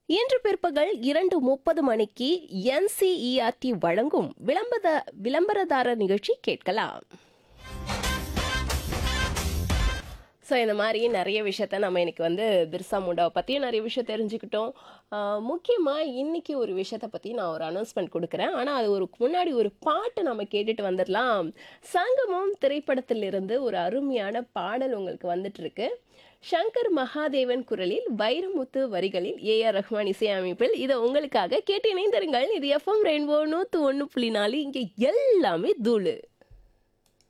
இன்று பிற்பகல் இரண்டு முப்பது மணிக்கு என்சிஇஆர்டி வழங்கும் விளம்பர விளம்பரதாரர் நிகழ்ச்சி கேட்கலாம் ஸோ இந்த மாதிரி நிறைய விஷயத்த நம்ம இன்னைக்கு வந்து பிர்சா முண்டாவை பற்றியும் நிறைய விஷயம் தெரிஞ்சுக்கிட்டோம் முக்கியமாக இன்னைக்கு ஒரு விஷயத்தை பற்றி நான் ஒரு அனௌன்ஸ்மெண்ட் கொடுக்குறேன் ஆனால் அது ஒரு முன்னாடி ஒரு பாட்டு நம்ம கேட்டுட்டு வந்துடலாம் சங்கமம் திரைப்படத்திலிருந்து ஒரு அருமையான பாடல் உங்களுக்கு வந்துட்டு இருக்கு சங்கர் மகாதேவன் குரலில் வைரமுத்து வரிகளில் ஏ ஆர் ரஹ்மான் இசையமைப்பில் இதை உங்களுக்காக கேட்டு இணைந்திருங்கள் இது எஃப்எம் ரெயின்போ நூற்று ஒன்று புள்ளி நாலு இங்கே எல்லாமே தூளு